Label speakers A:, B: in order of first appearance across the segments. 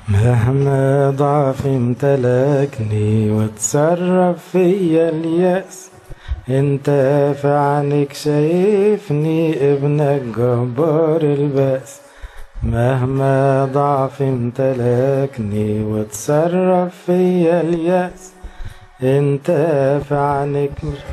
A: مهما ضعف امتلكني وتصرف فيا اليأس انت في عنك شايفني ابنك جبار البأس مهما ضعف امتلكني وتصرف فيا اليأس انت في عنك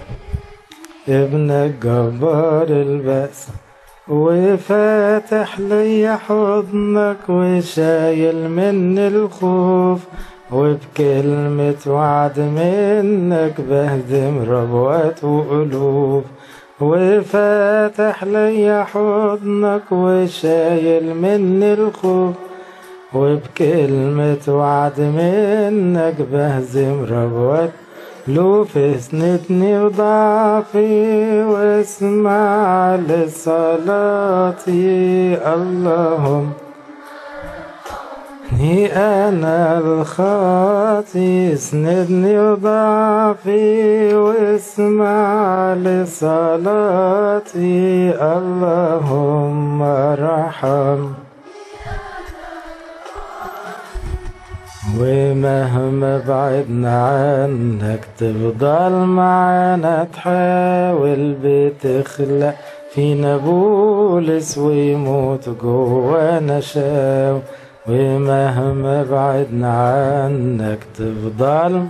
A: ابنك جبار البأس وفاتح لي حضنك وشايل مني الخوف وبكلمة وعد منك بهدم ربوات وقلوب وفاتح لي حضنك وشايل مني الخوف وبكلمة وعد منك بهزم ربوات لوف اسندني وضعفي واسمع لصلاتي اللهم ني أنا الخاطي اسندني وضعفي واسمع لصلاتي اللهم ارحم ومهما بعدنا عنك تفضل معانا تحاول بتخلق فينا بولس ويموت جوانا شاو ومهما بعدنا عنك تفضل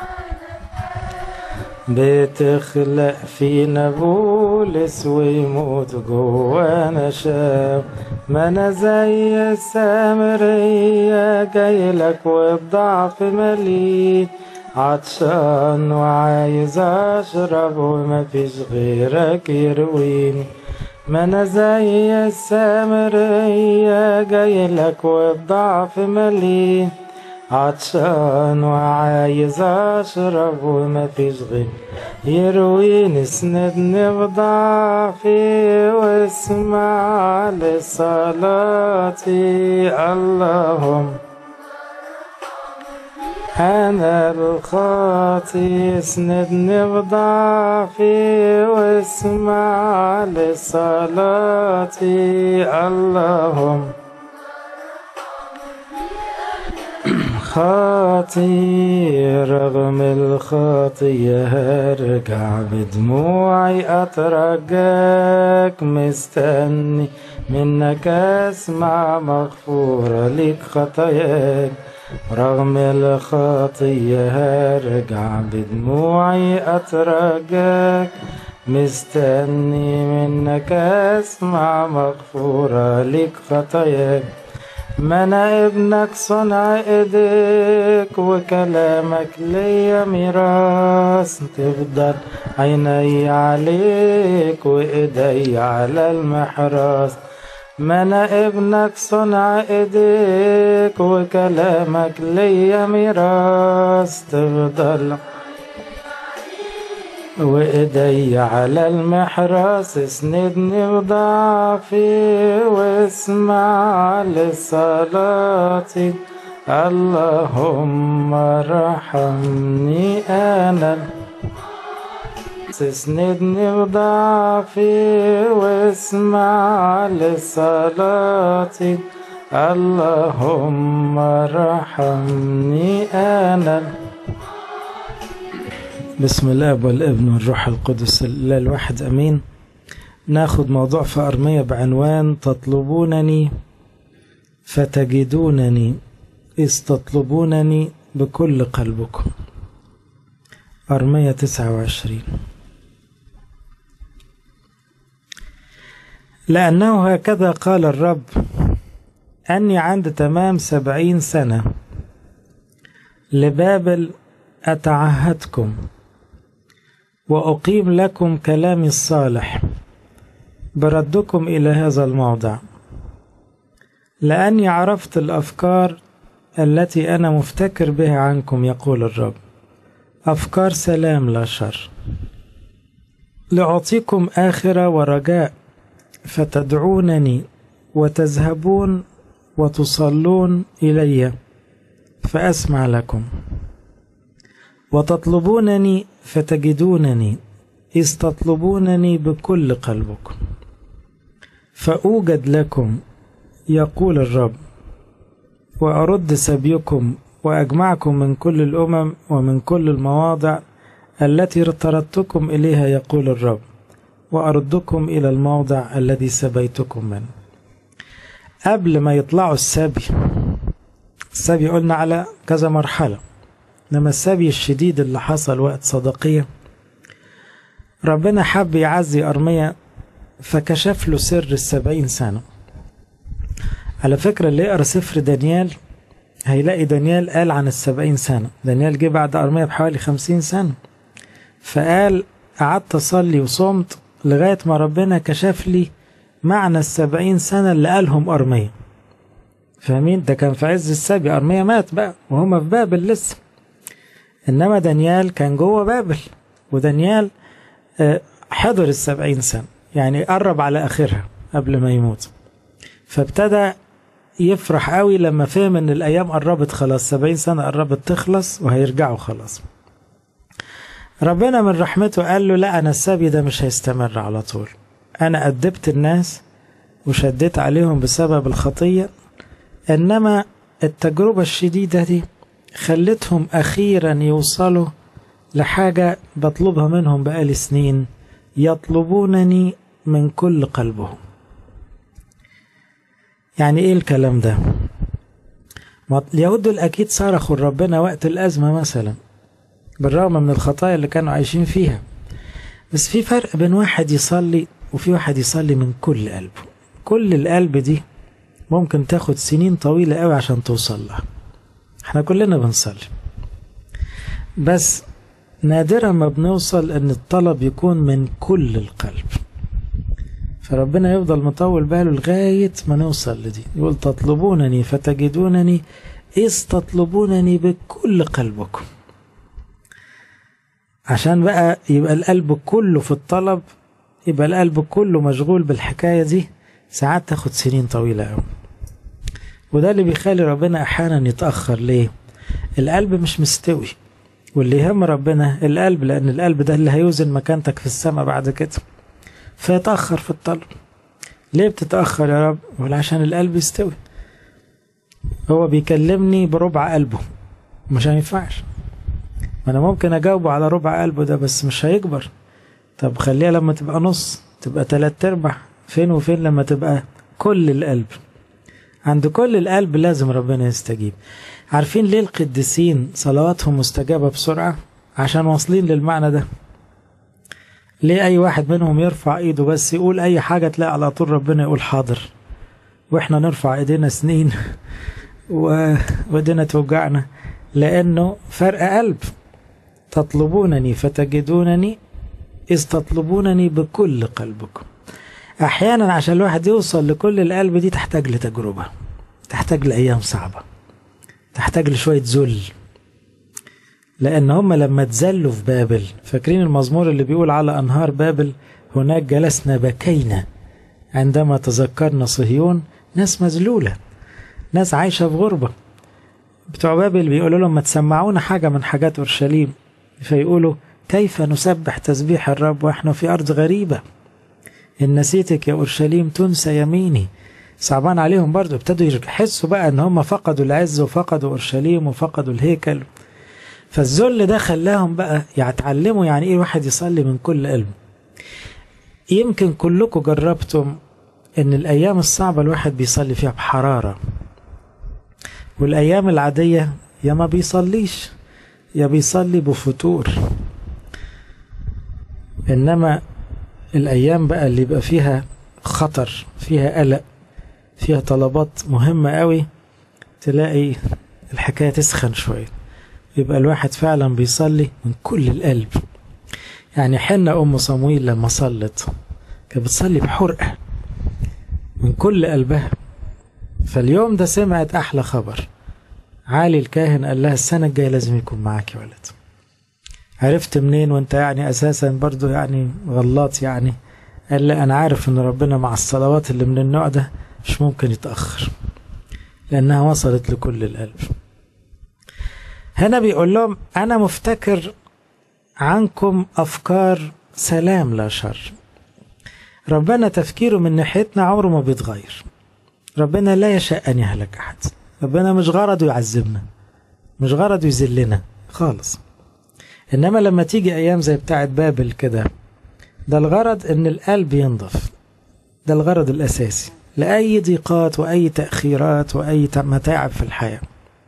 A: بتخلق فينا بولس ويموت جوانا شاب ما انا زي السامرية جايلك وبضعف مليء عطشان وعايز اشرب ومفيش غيرك يرويني ما انا زي السامرية جايلك وبضعف مليء عطشان وعايز اشرب ومفيش غير يرويني اسندني بضعفي واسمع لصلاتي اللهم أنا الخاطي اسندني بضعفي واسمع لصلاتي اللهم خاطي رغم الخطية هرجع بدموعي أترجاك مستني منك أسمع مغفورة ليك خطاياك رغم الخطية هرجع بدموعي أترجاك مستني منك أسمع مغفورة ليك خطاياك ما انا ابنك صنع ايديك وكلامك ليا ميراث تفضل عيني عليك وايدي على المحراث ما انا ابنك صنع ايديك وكلامك ليا ميراث تفضل وإيدي على المحراس اسندني بضعفي واسمع لصلاتي اللهم ارحمني أنا اسندني بضعفي واسمع لصلاتي اللهم ارحمني أنا بسم الله والابن والروح القدس الله الواحد امين ناخد موضوع في ارميه بعنوان تطلبونني فتجدونني اذ تطلبونني بكل قلبكم ارميه 29 لانه هكذا قال الرب اني عند تمام سبعين سنه لبابل اتعهدكم واقيم لكم كلامي الصالح بردكم الى هذا الموضع لاني عرفت الافكار التي انا مفتكر بها عنكم يقول الرب افكار سلام لا شر لاعطيكم اخره ورجاء فتدعونني وتذهبون وتصلون الي فاسمع لكم وتطلبونني فتجدونني إذ تطلبونني بكل قلبكم فأوجد لكم يقول الرب وأرد سبيكم وأجمعكم من كل الأمم ومن كل المواضع التي طردتكم إليها يقول الرب وأردكم إلى الموضع الذي سبيتكم منه قبل ما يطلعوا السبي السبي قلنا على كذا مرحلة إنما السبي الشديد اللي حصل وقت صدقية ربنا حب يعزي أرميا فكشف له سر السبعين سنة على فكرة اللي يقرأ سفر دانيال هيلاقي دانيال قال عن السبعين سنة دانيال جه بعد أرميا بحوالي خمسين سنة فقال قعدت أصلي وصمت لغاية ما ربنا كشف لي معنى السبعين سنة اللي قالهم أرميا فاهمين ده كان في عز السبي أرميا مات بقى وهما في بابل لسه إنما دانيال كان جوه بابل ودانيال حضر السبعين سنة يعني قرب على آخرها قبل ما يموت فابتدى يفرح قوي لما فهم ان الايام قربت خلاص سبعين سنة قربت تخلص وهيرجعوا خلاص ربنا من رحمته قال له لا انا السبي ده مش هيستمر على طول انا ادبت الناس وشديت عليهم بسبب الخطية انما التجربة الشديدة دي خلتهم اخيرا يوصلوا لحاجة بطلبها منهم بقالي سنين يطلبونني من كل قلبهم يعني ايه الكلام ده اليهود دول اكيد صرخوا لربنا وقت الازمه مثلا بالرغم من الخطايا اللي كانوا عايشين فيها بس في فرق بين واحد يصلي وفي واحد يصلي من كل قلبه كل القلب دي ممكن تاخد سنين طويلة قوي عشان توصل لها احنا كلنا بنصلي بس نادرا ما بنوصل ان الطلب يكون من كل القلب فربنا يفضل مطول باله لغاية ما نوصل لدي يقول تطلبونني فتجدونني إذ تطلبونني بكل قلبكم عشان بقى يبقى القلب كله في الطلب يبقى القلب كله مشغول بالحكاية دي ساعات تاخد سنين طويلة قوي وده اللي بيخلي ربنا أحيانا يتأخر ليه القلب مش مستوي واللي يهم ربنا القلب لأن القلب ده اللي هيوزن مكانتك في السماء بعد كده فيتأخر في الطلب ليه بتتأخر يا رب ولا عشان القلب يستوي هو بيكلمني بربع قلبه مش هينفعش ما انا ممكن اجاوبه على ربع قلبه ده بس مش هيكبر طب خليها لما تبقى نص تبقى تلات ارباع فين وفين لما تبقى كل القلب عند كل القلب لازم ربنا يستجيب عارفين ليه القديسين صلواتهم مستجابة بسرعة عشان واصلين للمعنى ده ليه اي واحد منهم يرفع ايده بس يقول اي حاجة تلاقي على طول ربنا يقول حاضر واحنا نرفع ايدينا سنين وايدينا توجعنا لانه فرق قلب تطلبونني فتجدونني اذ تطلبونني بكل قلبكم احيانا عشان الواحد يوصل لكل القلب دي تحتاج لتجربة تحتاج لايام صعبة تحتاج لشوية ذل لأن هم لما اتذلوا في بابل فاكرين المزمور اللي بيقول على أنهار بابل هناك جلسنا بكينا عندما تذكرنا صهيون ناس مذلولة ناس عايشة في غربة بتوع بابل بيقولوا لهم ما تسمعونا حاجة من حاجات أورشليم فيقولوا كيف نسبح تسبيح الرب وإحنا في أرض غريبة إن نسيتك يا أورشليم تنسى يميني صعبان عليهم برضو ابتدوا يحسوا بقى ان هم فقدوا العز وفقدوا اورشليم وفقدوا الهيكل فالذل ده خلاهم بقى يتعلموا يعني ايه واحد يصلي من كل قلب يمكن كلكم جربتم ان الايام الصعبه الواحد بيصلي فيها بحراره والايام العاديه يا ما بيصليش يا بيصلي بفتور انما الايام بقى اللي يبقى فيها خطر فيها قلق فيها طلبات مهمة قوي تلاقي الحكاية تسخن شوية يبقى الواحد فعلا بيصلي من كل القلب يعني حنا أم صمويل لما صلت كانت بتصلي بحرقة من كل قلبها فاليوم ده سمعت أحلى خبر عالي الكاهن قال لها السنة الجاية لازم يكون معاك يا ولد عرفت منين وانت يعني أساسا برضو يعني غلط يعني قال لا أنا عارف إن ربنا مع الصلوات اللي من النوع ده مش ممكن يتأخر لأنها وصلت لكل القلب هنا بيقول لهم أنا مفتكر عنكم أفكار سلام لا شر ربنا تفكيره من ناحيتنا عمره ما بيتغير ربنا لا يشاء أن يهلك أحد ربنا مش غرضه يعذبنا مش غرضه يذلنا خالص انما لما تيجي ايام زي بتاعه بابل كده ده الغرض ان القلب ينضف ده الغرض الاساسي لاي ضيقات واي تاخيرات واي متاعب في الحياه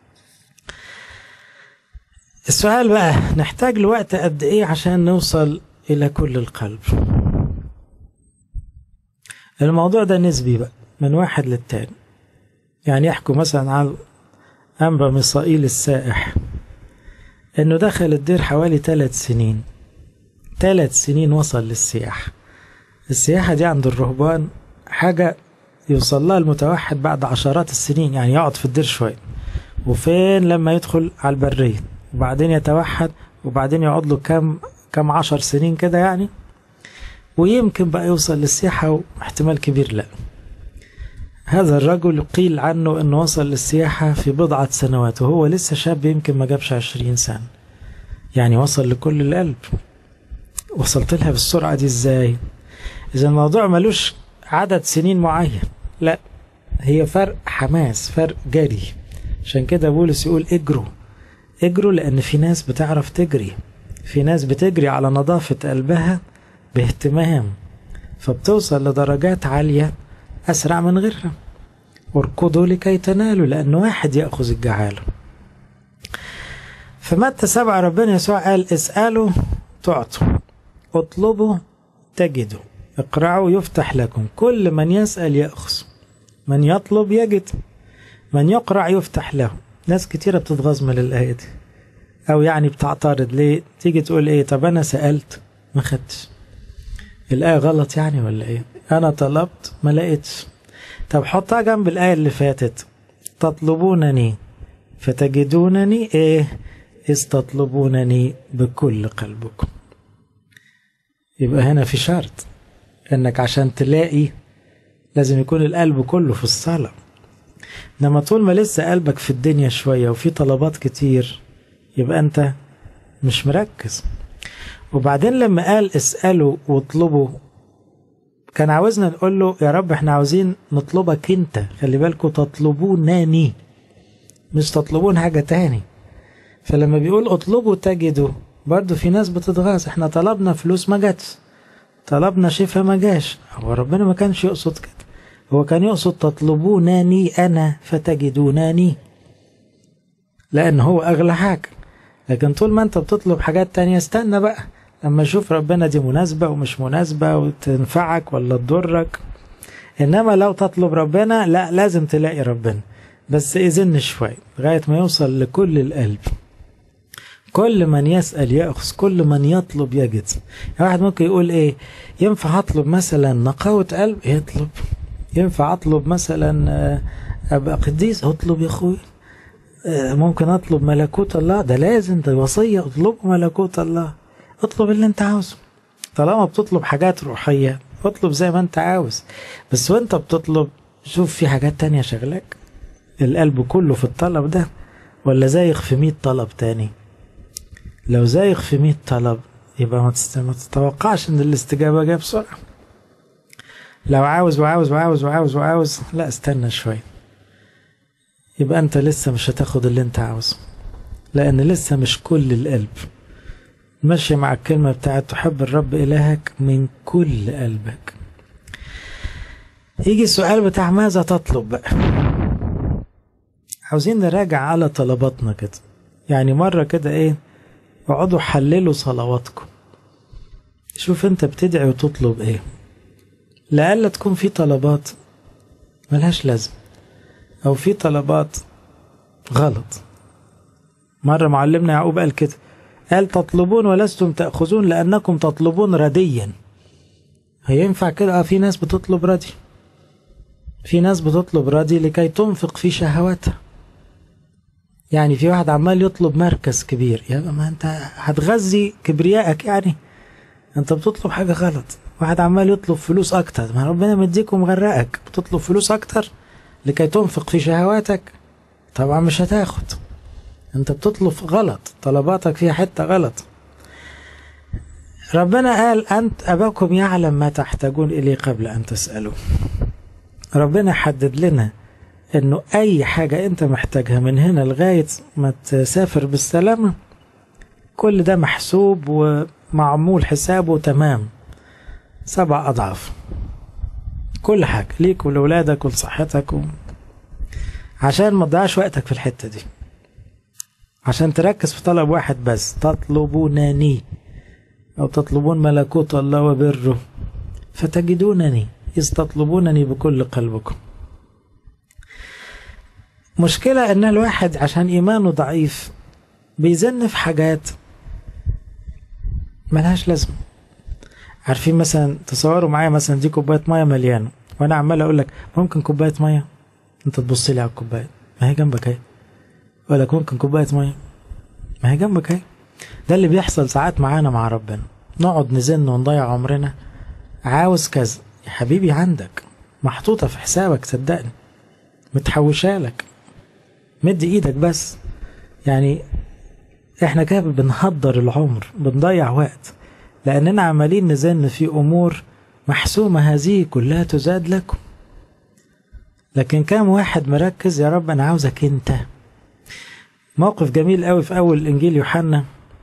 A: السؤال بقى نحتاج لوقت قد ايه عشان نوصل الى كل القلب الموضوع ده نسبي بقى من واحد للتاني يعني يحكوا مثلا على أنبا مصائيل السائح إنه دخل الدير حوالي ثلاث سنين ثلاث سنين وصل للسياحة السياحة دي عند الرهبان حاجة يوصل لها المتوحد بعد عشرات السنين يعني يقعد في الدير شوية وفين لما يدخل على البرية وبعدين يتوحد وبعدين يقعد له كم كم عشر سنين كده يعني ويمكن بقى يوصل للسياحة واحتمال كبير لا هذا الرجل قيل عنه انه وصل للسياحة في بضعة سنوات وهو لسه شاب يمكن ما جابش عشرين سنة يعني وصل لكل القلب وصلت لها بالسرعة دي ازاي اذا الموضوع ملوش عدد سنين معين لا هي فرق حماس فرق جري عشان كده بولس يقول اجروا اجروا لان في ناس بتعرف تجري في ناس بتجري على نظافة قلبها باهتمام فبتوصل لدرجات عالية أسرع من غيرها اركضوا لكي تنالوا لأن واحد يأخذ الجعالة فمتى سبعة ربنا يسوع قال اسألوا تعطوا اطلبوا تجدوا اقرعوا يفتح لكم كل من يسأل يأخذ من يطلب يجد من يقرع يفتح له ناس كتيرة بتتغاظ من الآية دي أو يعني بتعترض ليه تيجي تقول إيه طب أنا سألت ما خدتش الآية غلط يعني ولا إيه أنا طلبت ما لقيتش طب حطها جنب الآية اللي فاتت تطلبونني فتجدونني إيه إذ تطلبونني بكل قلبكم يبقى هنا في شرط إنك عشان تلاقي لازم يكون القلب كله في الصلاة إنما طول ما لسه قلبك في الدنيا شوية وفي طلبات كتير يبقى أنت مش مركز وبعدين لما قال اسألوا واطلبوا كان عاوزنا نقول له يا رب احنا عاوزين نطلبك انت خلي بالكم تطلبونني مش تطلبون حاجة تاني فلما بيقول اطلبوا تجدوا برضو في ناس بتتغاظ احنا طلبنا فلوس ما جاتش طلبنا شفاء ما جاش هو ربنا ما كانش يقصد كده هو كان يقصد تطلبونني انا فتجدونني لان هو اغلى حاجه لكن طول ما انت بتطلب حاجات تانية استنى بقى لما اشوف ربنا دي مناسبة ومش مناسبة وتنفعك ولا تضرك انما لو تطلب ربنا لا لازم تلاقي ربنا بس اذن شوي لغاية ما يوصل لكل القلب كل من يسأل يأخذ كل من يطلب يجد يعني واحد ممكن يقول ايه ينفع اطلب مثلا نقاوة قلب يطلب ينفع اطلب مثلا ابقى قديس اطلب يا اخوي ممكن اطلب ملكوت الله ده لازم ده وصية اطلبوا ملكوت الله اطلب اللي انت عاوزه طالما بتطلب حاجات روحية اطلب زي ما انت عاوز بس وانت بتطلب شوف في حاجات تانية شغلك القلب كله في الطلب ده ولا زايغ في مية طلب تاني لو زايغ في مية طلب يبقى ما تتوقعش ان الاستجابة جايه بسرعة لو عاوز وعاوز وعاوز وعاوز وعاوز لا استنى شوية يبقى انت لسه مش هتاخد اللي انت عاوزه لان لسه مش كل القلب ماشي مع الكلمة بتاعت تحب الرب إلهك من كل قلبك يجي السؤال بتاع ماذا تطلب بقى عاوزين نراجع على طلباتنا كده يعني مرة كده ايه اقعدوا حللوا صلواتكم شوف انت بتدعي وتطلب ايه لألا تكون في طلبات ملهاش لازم او في طلبات غلط مرة معلمنا يعقوب قال كده قال تطلبون ولستم تأخذون لأنكم تطلبون رديا هينفع كده اه في ناس بتطلب ردي في ناس بتطلب ردي لكي تنفق في شهواتها يعني في واحد عمال يطلب مركز كبير يا ما انت هتغذي كبريائك يعني انت بتطلب حاجة غلط واحد عمال يطلب فلوس اكتر ما ربنا مديك ومغرقك بتطلب فلوس اكتر لكي تنفق في شهواتك طبعا مش هتاخد انت بتطلب غلط طلباتك فيها حتة غلط ربنا قال أنت أباكم يعلم ما تحتاجون إليه قبل أن تسألوا ربنا حدد لنا انه اي حاجة انت محتاجها من هنا لغاية ما تسافر بالسلامة كل ده محسوب ومعمول حسابه تمام سبع اضعاف كل حاجة ليك ولولادك ولصحتك و... عشان ما تضيعش وقتك في الحتة دي عشان تركز في طلب واحد بس تطلبونني أو تطلبون ملكوت الله وبره فتجدونني إذ تطلبونني بكل قلبكم مشكلة إن الواحد عشان إيمانه ضعيف بيزن في حاجات ملهاش لازمة عارفين مثلا تصوروا معايا مثلا دي كوباية مية مليانة وأنا عمال أقول لك ممكن كوباية مية أنت تبص لي على الكوباية ما هي جنبك أهي ولا ممكن كوباية مية ما هي جنبك أهي ده اللي بيحصل ساعات معانا مع ربنا نقعد نزن ونضيع عمرنا عاوز كذا يا حبيبي عندك محطوطة في حسابك صدقني متحوشالك مد ايدك بس يعني احنا كده بنهدر العمر بنضيع وقت لاننا عمالين نزن في امور محسومة هذه كلها تزاد لكم لكن كام واحد مركز يا رب انا عاوزك انت موقف جميل قوي في اول انجيل يوحنا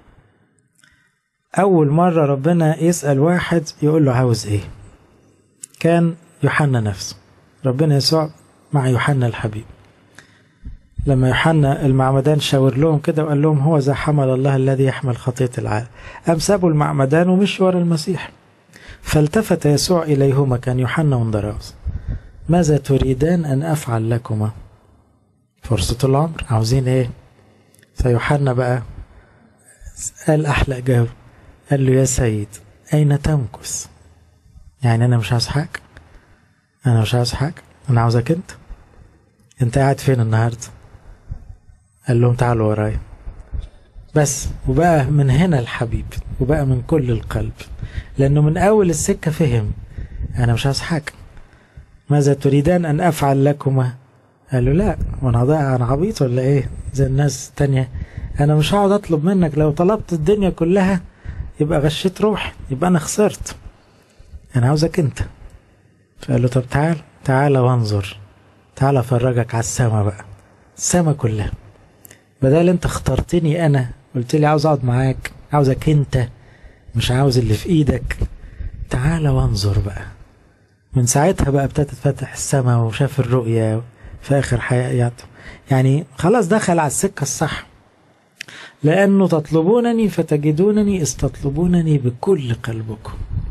A: اول مرة ربنا يسأل واحد يقول له عاوز ايه كان يوحنا نفسه ربنا يسوع مع يوحنا الحبيب لما يوحنا المعمدان شاور لهم كده وقال لهم هو ذا حمل الله الذي يحمل خطية العالم أم سابوا المعمدان ومشوا ورا المسيح فالتفت يسوع إليهما كان يوحنا وندراوس ماذا تريدان أن أفعل لكما فرصة العمر عاوزين إيه فيوحنا بقى قال أحلى جاوب قال له يا سيد أين تمكث يعني أنا مش عاوز حاجة أنا مش عاوز حاجة أنا عاوزك أنت أنت قاعد فين النهاردة قال لهم تعالوا ورايا بس وبقى من هنا الحبيب وبقى من كل القلب لأنه من أول السكة فهم أنا مش عاوز حاجة ماذا تريدان أن أفعل لكما قالوا لا وانا ضايع انا عبيط ولا ايه زي الناس التانية انا مش هقعد اطلب منك لو طلبت الدنيا كلها يبقى غشيت روحي يبقى انا خسرت انا عاوزك انت فقال له طب تعال تعال وانظر تعال افرجك على السما بقى السما كلها بدل انت اخترتني انا قلت لي عاوز اقعد معاك عاوزك انت مش عاوز اللي في ايدك تعال وانظر بقى من ساعتها بقى ابتدت تفتح السما وشاف الرؤية في آخر حياته يعني خلاص دخل على السكة الصح لأنه تطلبونني فتجدونني إذ تطلبونني بكل قلبكم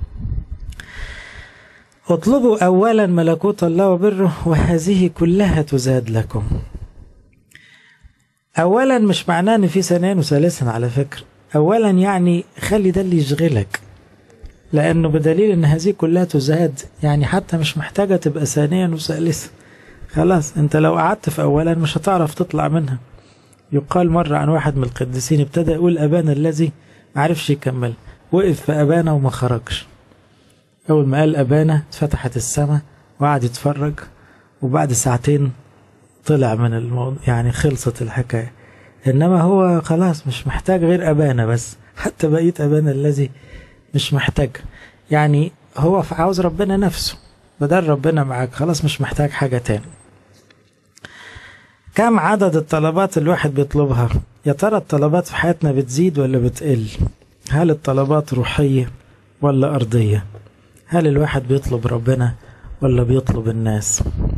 A: اطلبوا أولا ملكوت الله وبره وهذه كلها تزاد لكم أولا مش معناه إن في ثانيا وثالثا على فكرة أولا يعني خلي ده اللي يشغلك لأنه بدليل إن هذه كلها تزاد يعني حتى مش محتاجة تبقى ثانيا وثالثا خلاص أنت لو قعدت في أولا مش هتعرف تطلع منها يقال مرة عن واحد من القديسين ابتدى يقول أبانا الذي معرفش يكمل وقف في أبانا وما خرجش أول ما قال أبانا اتفتحت السماء وقعد يتفرج وبعد ساعتين طلع من الموضوع يعني خلصت الحكاية إنما هو خلاص مش محتاج غير أبانا بس حتى بقية أبانا الذي مش محتاج يعني هو عاوز ربنا نفسه بدل ربنا معاك خلاص مش محتاج حاجة تاني كم عدد الطلبات الواحد بيطلبها يا ترى الطلبات في حياتنا بتزيد ولا بتقل هل الطلبات روحية ولا أرضية هل الواحد بيطلب ربنا ولا بيطلب الناس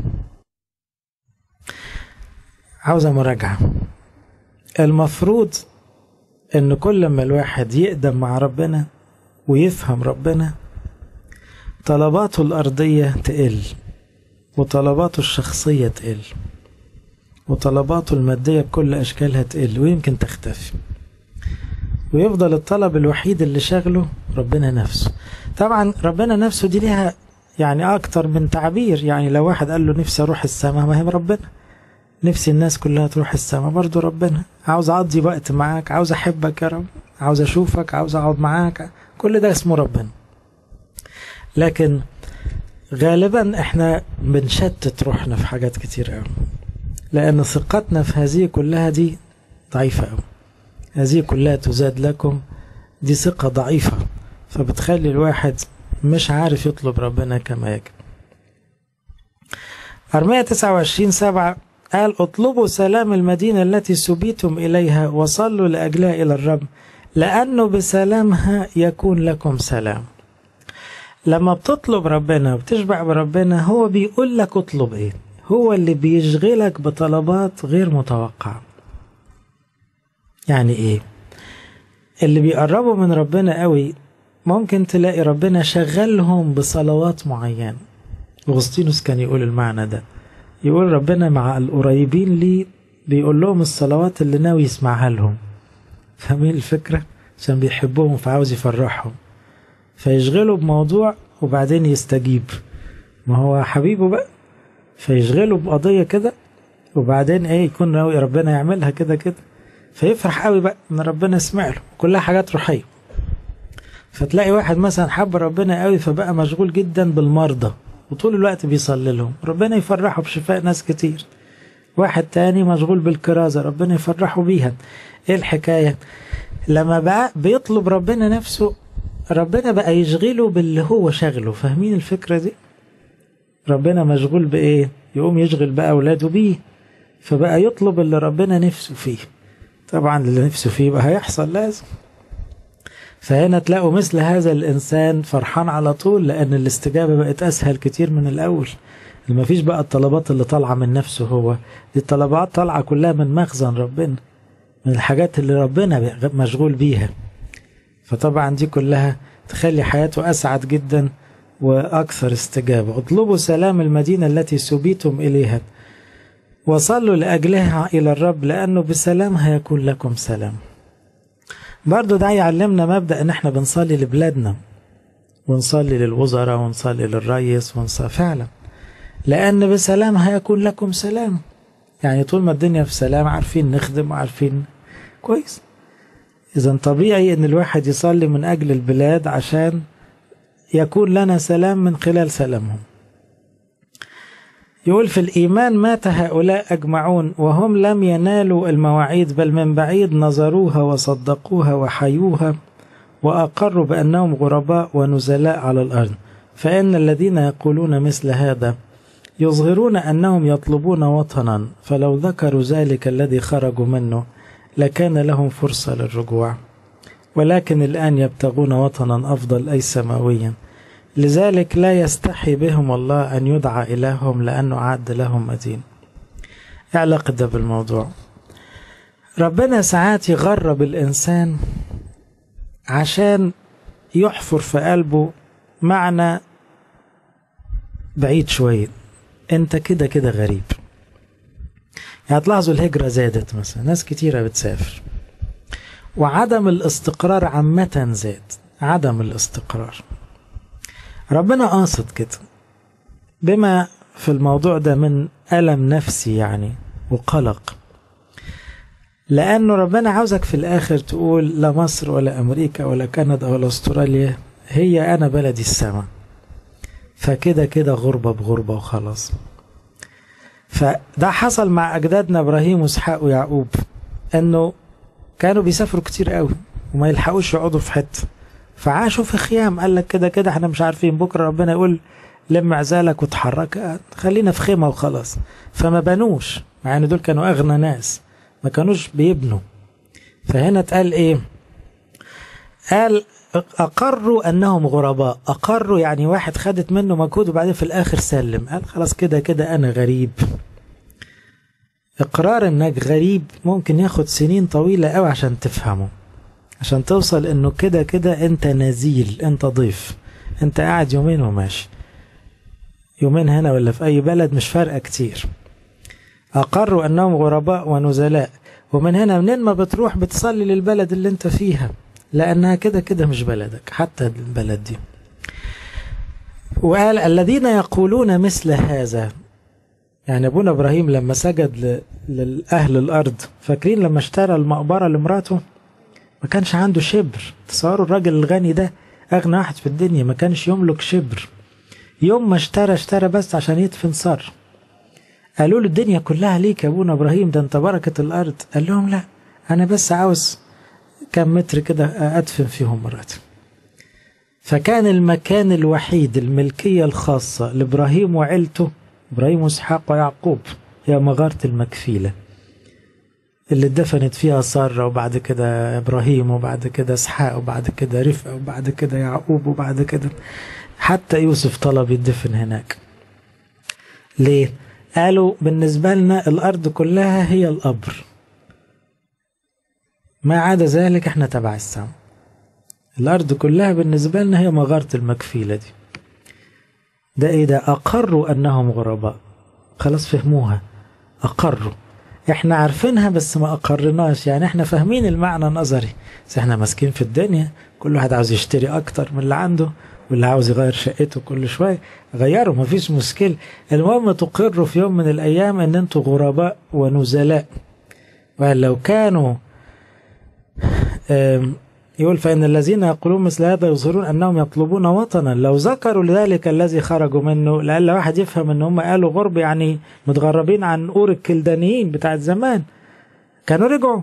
A: عاوزة مراجعة المفروض ان كل ما الواحد يقدم مع ربنا ويفهم ربنا طلباته الأرضية تقل وطلباته الشخصية تقل وطلباته المادية بكل أشكالها تقل ويمكن تختفي ويفضل الطلب الوحيد اللي شغله ربنا نفسه طبعا ربنا نفسه دي ليها يعني أكتر من تعبير يعني لو واحد قال له نفسي أروح السماء ما هي ربنا نفسي الناس كلها تروح السماء برضو ربنا عاوز أقضي وقت معاك عاوز أحبك يا رب عاوز أشوفك عاوز أقعد معاك كل ده اسمه ربنا لكن غالبا احنا بنشتت روحنا في حاجات كتير قوي لأن ثقتنا في هذه كلها دي ضعيفة قوي هذه كلها تزاد لكم دي ثقة ضعيفة فبتخلي الواحد مش عارف يطلب ربنا كما يجب أرمية 29 سبعة قال اطلبوا سلام المدينة التي سبيتم إليها وصلوا لأجلها إلى الرب لأنه بسلامها يكون لكم سلام لما بتطلب ربنا وبتشبع بربنا هو بيقول لك اطلب ايه هو اللي بيشغلك بطلبات غير متوقعة يعني ايه اللي بيقربوا من ربنا قوي ممكن تلاقي ربنا شغلهم بصلوات معينة أغسطينوس كان يقول المعنى ده يقول ربنا مع القريبين لي بيقول لهم الصلوات اللي ناوي يسمعها لهم فاهمين الفكرة عشان بيحبهم فعاوز يفرحهم فيشغله بموضوع وبعدين يستجيب ما هو حبيبه بقى فيشغله بقضية كده وبعدين ايه يكون ناوي ربنا يعملها كده كده فيفرح قوي بقى ان ربنا سمع له كلها حاجات روحية فتلاقي واحد مثلا حب ربنا قوي فبقى مشغول جدا بالمرضى وطول الوقت بيصلي لهم ربنا يفرحه بشفاء ناس كتير واحد تاني مشغول بالكرازة ربنا يفرحه بيها ايه الحكاية لما بقى بيطلب ربنا نفسه ربنا بقى يشغله باللي هو شغله فاهمين الفكرة دي ربنا مشغول بإيه يقوم يشغل بقى أولاده بيه فبقى يطلب اللي ربنا نفسه فيه طبعا اللي نفسه فيه بقى هيحصل لازم فهنا تلاقوا مثل هذا الإنسان فرحان على طول لأن الاستجابة بقت أسهل كتير من الأول ما فيش بقى الطلبات اللي طالعة من نفسه هو دي الطلبات طالعة كلها من مخزن ربنا من الحاجات اللي ربنا مشغول بيها فطبعا دي كلها تخلي حياته أسعد جدا وأكثر استجابة اطلبوا سلام المدينة التي سبيتم إليها وصلوا لأجلها إلى الرب لأنه بسلامها يكون لكم سلام برضو ده يعلمنا مبدأ ان احنا بنصلي لبلادنا ونصلي للوزراء ونصلي للرئيس ونصلي فعلا لأن بسلامها يكون لكم سلام يعني طول ما الدنيا في سلام عارفين نخدم وعارفين كويس إذا طبيعي أن الواحد يصلي من أجل البلاد عشان يكون لنا سلام من خلال سلامهم يقول في الإيمان مات هؤلاء أجمعون وهم لم ينالوا المواعيد بل من بعيد نظروها وصدقوها وحيوها وأقروا بأنهم غرباء ونزلاء على الأرض فإن الذين يقولون مثل هذا يظهرون أنهم يطلبون وطنا فلو ذكروا ذلك الذي خرجوا منه لكان لهم فرصة للرجوع ولكن الآن يبتغون وطنا أفضل أي سماويا لذلك لا يستحي بهم الله أن يدعى إلههم لأنه عد لهم مدين علاقة ده بالموضوع ربنا ساعات يغرب الإنسان عشان يحفر في قلبه معنى بعيد شوية انت كده كده غريب يعني تلاحظوا الهجرة زادت مثلا ناس كتيرة بتسافر وعدم الاستقرار عامة زاد عدم الاستقرار ربنا قاصد كده بما في الموضوع ده من ألم نفسي يعني وقلق لأنه ربنا عاوزك في الآخر تقول لا مصر ولا أمريكا ولا كندا ولا أستراليا هي أنا بلدي السماء فكده كده غربة بغربة وخلاص فده حصل مع أجدادنا إبراهيم وإسحاق ويعقوب أنه كانوا بيسافروا كتير قوي وما يلحقوش يقعدوا في حتة فعاشوا في خيام قال لك كده كده احنا مش عارفين بكرة ربنا يقول لم عزالك وتحرك خلينا في خيمة وخلاص فما بنوش مع ان دول كانوا أغنى ناس ما كانوش بيبنوا فهنا اتقال ايه قال أقروا أنهم غرباء أقروا يعني واحد خدت منه مجهود وبعدين في الآخر سلم قال خلاص كده كده أنا غريب إقرار إنك غريب ممكن ياخد سنين طويلة أوي عشان تفهمه عشان توصل إنه كده كده أنت نزيل أنت ضيف أنت قاعد يومين وماشي يومين هنا ولا في أي بلد مش فارقة كتير أقروا أنهم غرباء ونزلاء ومن هنا منين ما بتروح بتصلي للبلد اللي أنت فيها لأنها كده كده مش بلدك حتى البلد دي وقال الذين يقولون مثل هذا يعني أبونا إبراهيم لما سجد لأهل الأرض فاكرين لما اشترى المقبرة لمراته ما كانش عنده شبر تصوروا الراجل الغني ده أغنى واحد في الدنيا ما كانش يملك شبر يوم ما اشترى اشترى بس عشان يدفن صر قالوا له الدنيا كلها ليك يا أبونا إبراهيم ده أنت بركة الأرض قال لهم لا أنا بس عاوز كم متر كده أدفن فيهم مراتي فكان المكان الوحيد الملكية الخاصة لإبراهيم وعيلته إبراهيم وإسحاق ويعقوب هي مغارة المكفيلة اللي اتدفنت فيها سارة وبعد كده إبراهيم وبعد كده إسحاق وبعد كده رفقة وبعد كده يعقوب وبعد كده حتى يوسف طلب يدفن هناك ليه؟ قالوا بالنسبة لنا الأرض كلها هي القبر ما عدا ذلك احنا تبع السماء الأرض كلها بالنسبة لنا هي مغارة المكفيلة دي ده ايه ده أقروا أنهم غرباء خلاص فهموها أقروا احنا عارفينها بس ما أقرناش يعني احنا فاهمين المعنى نظري بس احنا ماسكين في الدنيا كل واحد عاوز يشتري أكتر من اللي عنده واللي عاوز يغير شقته كل شوية غيروا مفيش مشكلة المهم تقروا في يوم من الأيام أن أنتوا غرباء ونزلاء ولو كانوا يقول فإن الذين يقولون مثل هذا يظهرون أنهم يطلبون وطنا لو ذكروا لذلك الذي خرجوا منه لألا واحد يفهم أن هم قالوا غرب يعني متغربين عن أور الكلدانيين بتاعت زمان كانوا رجعوا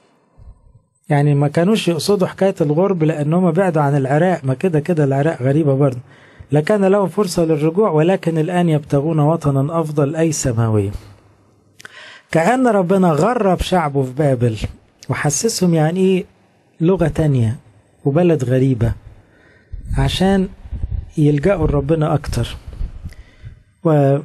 A: يعني ما كانوش يقصدوا حكاية الغرب لأنهم بعدوا عن العراق ما كده كده العراق غريبة برضه لكان لهم فرصة للرجوع ولكن الآن يبتغون وطنا أفضل أي سماوي كأن ربنا غرب شعبه في بابل وحسسهم يعني إيه لغة تانية وبلد غريبة عشان يلجأوا لربنا أكتر و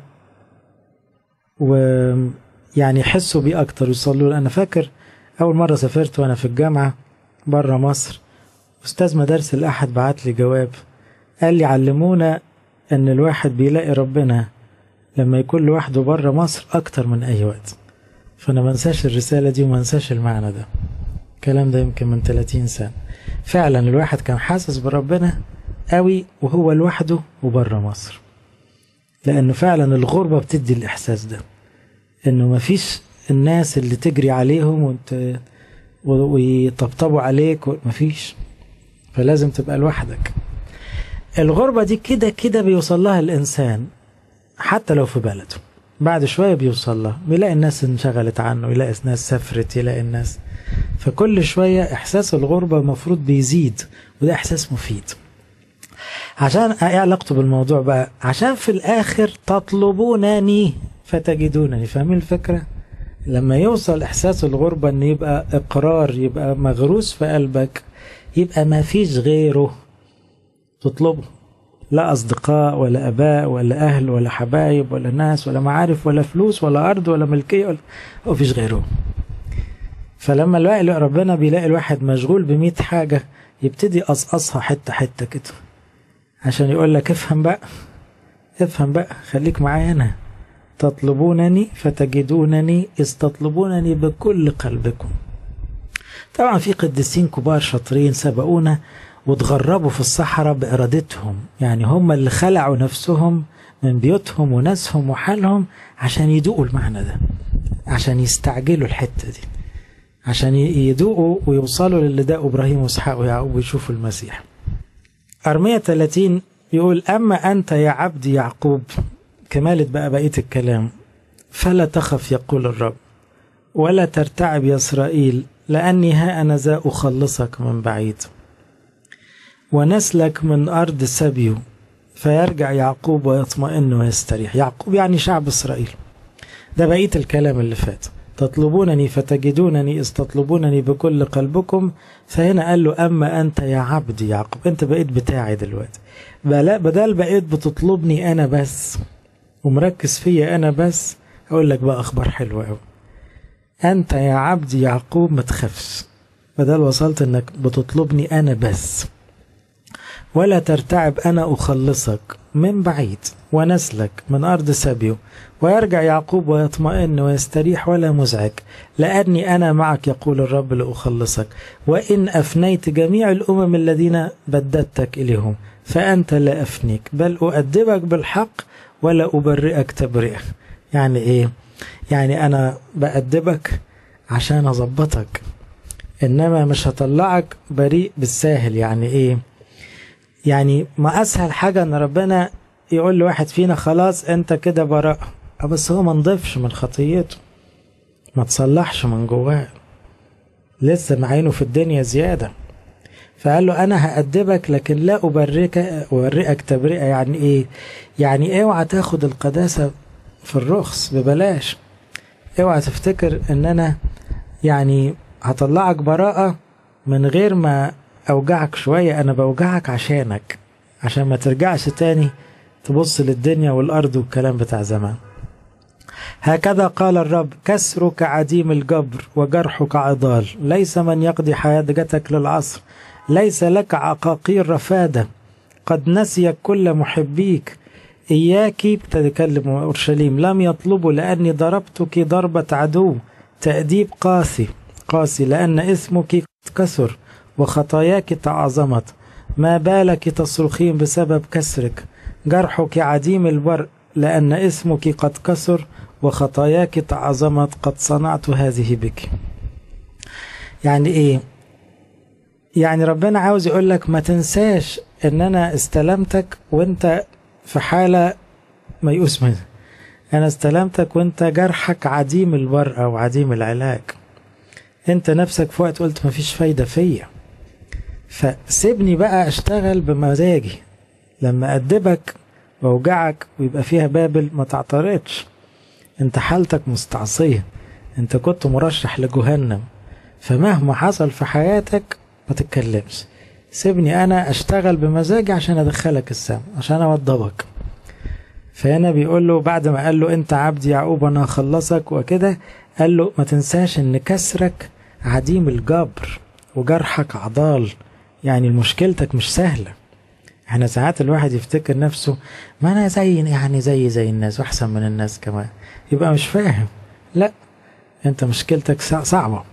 A: و يعني يحسوا بيه أكتر ويصلوا أنا فاكر أول مرة سافرت وأنا في الجامعة برا مصر أستاذ مدارس الأحد بعت لي جواب قال لي علمونا أن الواحد بيلاقي ربنا لما يكون لوحده برا مصر أكتر من أي وقت فأنا ما انساش الرسالة دي وما انساش المعنى ده الكلام ده يمكن من 30 سنة فعلا الواحد كان حاسس بربنا قوي وهو لوحده وبره مصر لأنه فعلا الغربة بتدي الإحساس ده إنه مفيش الناس اللي تجري عليهم وانت ويطبطبوا عليك مفيش فلازم تبقى لوحدك الغربة دي كده كده بيوصل لها الإنسان حتى لو في بلده بعد شوية بيوصل لها بيلاقي الناس انشغلت عنه يلاقي الناس سافرت يلاقي الناس فكل شوية إحساس الغربة المفروض بيزيد وده إحساس مفيد عشان ايه علاقته بالموضوع بقى عشان في الآخر تطلبونني فتجدونني فاهمين الفكرة لما يوصل إحساس الغربة أن يبقى إقرار يبقى مغروس في قلبك يبقى ما فيش غيره تطلبه لا أصدقاء ولا أباء ولا أهل ولا حبايب ولا ناس ولا معارف ولا فلوس ولا أرض ولا ملكية ولا مفيش غيره فلما الواحد ربنا بيلاقي الواحد مشغول بمية حاجة يبتدي يقصقصها حتة حتة كده عشان يقول لك افهم بقى افهم بقى خليك معايا أنا تطلبونني فتجدونني إذ تطلبونني بكل قلبكم طبعا في قديسين كبار شاطرين سبقونا وتغربوا في الصحراء بإرادتهم يعني هم اللي خلعوا نفسهم من بيوتهم وناسهم وحالهم عشان يدوقوا المعنى ده عشان يستعجلوا الحتة دي عشان يدوقوا ويوصلوا للي داقوا إبراهيم وإسحاق ويعقوب ويشوفوا المسيح أرمية 30 يقول أما أنت يا عبد يعقوب كمالة بقى بقية الكلام فلا تخف يقول الرب ولا ترتعب يا إسرائيل لأني ها أنا ذا أخلصك من بعيد ونسلك من أرض سبيو فيرجع يعقوب ويطمئن ويستريح يعقوب يعني شعب إسرائيل ده بقية الكلام اللي فات تطلبونني فتجدونني إذ تطلبونني بكل قلبكم فهنا قال له أما أنت يا عبدي يعقوب أنت بقيت بتاعي دلوقتي بدل بقيت بتطلبني أنا بس ومركز فيا أنا بس أقول لك بقى أخبار حلوة أوي أنت يا عبدي يعقوب ما تخافش بدل وصلت أنك بتطلبني أنا بس ولا ترتعب أنا أخلصك من بعيد ونسلك من أرض سبيو ويرجع يعقوب ويطمئن ويستريح ولا مزعج لأني أنا معك يقول الرب لأخلصك وإن أفنيت جميع الأمم الذين بددتك إليهم فأنت لا أفنيك بل أؤدبك بالحق ولا أبرئك تبرئة يعني إيه يعني أنا بأدبك عشان أظبطك إنما مش هطلعك بريء بالساهل يعني إيه يعني ما أسهل حاجة إن ربنا يقول لواحد فينا خلاص أنت كده براء بس هو ما نضيفش من خطيته ما تصلحش من جواه لسه معينه في الدنيا زيادة فقال له أنا هأدبك لكن لا أبرئك أورئك تبرئة يعني إيه؟ يعني اوعى تاخد القداسة في الرخص ببلاش اوعى تفتكر ان انا يعني هطلعك براءة من غير ما اوجعك شوية انا بوجعك عشانك عشان ما ترجعش تاني تبص للدنيا والارض والكلام بتاع زمان هكذا قال الرب كسرك عديم الجبر وجرحك عضال ليس من يقضي حياتك للعصر ليس لك عقاقير رفادة قد نسيك كل محبيك إياك تتكلم أورشليم لم يطلبوا لأني ضربتك ضربة عدو تأديب قاسي قاسي لأن اسمك كسر وخطاياك تعظمت ما بالك تصرخين بسبب كسرك جرحك عديم البرء لأن اسمك قد كسر وخطاياك تعظمت قد صنعت هذه بك يعني ايه يعني ربنا عاوز يقول لك ما تنساش ان انا استلمتك وانت في حالة ميؤوس منها انا استلمتك وانت جرحك عديم البرء او عديم العلاج انت نفسك في وقت قلت مفيش فايدة فيا فسيبني بقى اشتغل بمزاجي لما ادبك واوجعك ويبقى فيها بابل ما تعترضش انت حالتك مستعصية انت كنت مرشح لجهنم فمهما حصل في حياتك ما تتكلمش سيبني انا اشتغل بمزاجي عشان ادخلك السما عشان اوضبك فهنا بيقول له بعد ما قال له انت عبد يعقوب انا هخلصك وكده قال له ما تنساش ان كسرك عديم الجبر وجرحك عضال يعني مشكلتك مش سهلة احنا ساعات الواحد يفتكر نفسه ما انا زي يعني زي زي الناس واحسن من الناس كمان يبقى مش فاهم لا انت مشكلتك صعبة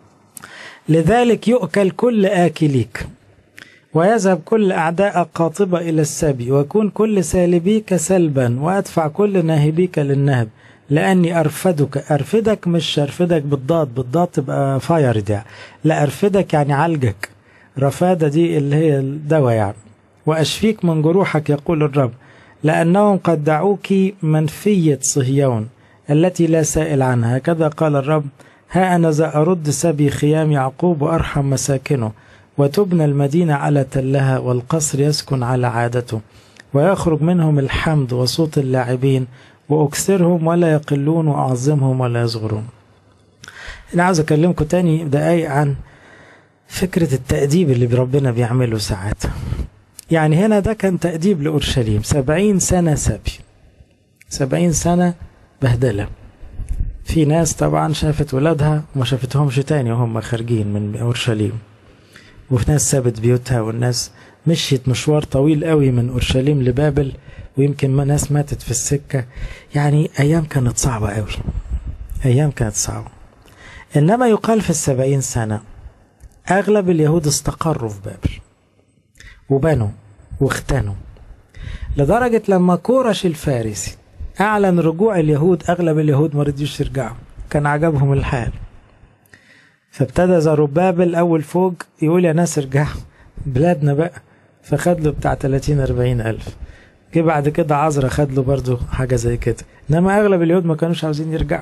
A: لذلك يؤكل كل آكليك ويذهب كل أعداء قاطبة إلى السبي ويكون كل سالبيك سلبا وأدفع كل ناهبيك للنهب لأني أرفدك أرفدك مش أرفدك بالضاد بالضاد تبقى فاير دي لا أرفدك يعني عالجك رفادة دي اللي هي الدواء يعني وأشفيك من جروحك يقول الرب لأنهم قد دعوك منفية صهيون التي لا سائل عنها هكذا قال الرب ها أنا ذا أرد سبي خيام يعقوب وأرحم مساكنه وتبنى المدينة على تلها والقصر يسكن على عادته ويخرج منهم الحمد وصوت اللاعبين وأكثرهم ولا يقلون وأعظمهم ولا يصغرون أنا عاوز أكلمكم تاني دقايق عن فكرة التأديب اللي ربنا بيعمله ساعات يعني هنا ده كان تأديب لأورشليم سبعين سنة سبي سبعين سنة بهدلة في ناس طبعا شافت ولادها وما شافتهمش تاني وهم خارجين من أورشليم وفي ناس سابت بيوتها والناس مشيت مشوار طويل قوي من أورشليم لبابل ويمكن ما ناس ماتت في السكة يعني أيام كانت صعبة قوي أيام كانت صعبة إنما يقال في السبعين سنة أغلب اليهود استقروا في بابل وبنوا واختنوا لدرجة لما كورش الفارسي أعلن رجوع اليهود أغلب اليهود ما رضيوش يرجعوا كان عجبهم الحال فابتدى زروبابل أول فوق يقول يا ناس ارجعوا بلادنا بقى فخد له بتاع 30 40 ألف جه بعد كده عزرا خد له برضه حاجة زي كده إنما أغلب اليهود ما كانوش عاوزين يرجعوا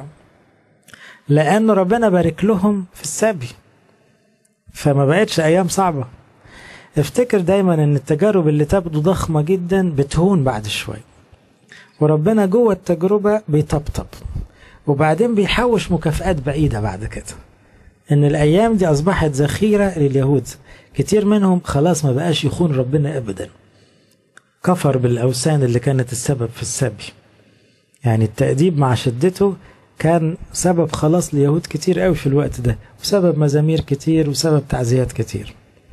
A: لأن ربنا بارك لهم في السبي فما بقتش أيام صعبة افتكر دايما ان التجارب اللي تبدو ضخمة جدا بتهون بعد شوي وربنا جوه التجربة بيطبطب وبعدين بيحوش مكافآت بعيدة بعد كده ان الايام دي اصبحت ذخيرة لليهود كتير منهم خلاص ما بقاش يخون ربنا ابدا كفر بالاوثان اللي كانت السبب في السبي يعني التأديب مع شدته كان سبب خلاص ليهود كتير قوي في الوقت ده وسبب مزامير كتير وسبب تعزيات كتير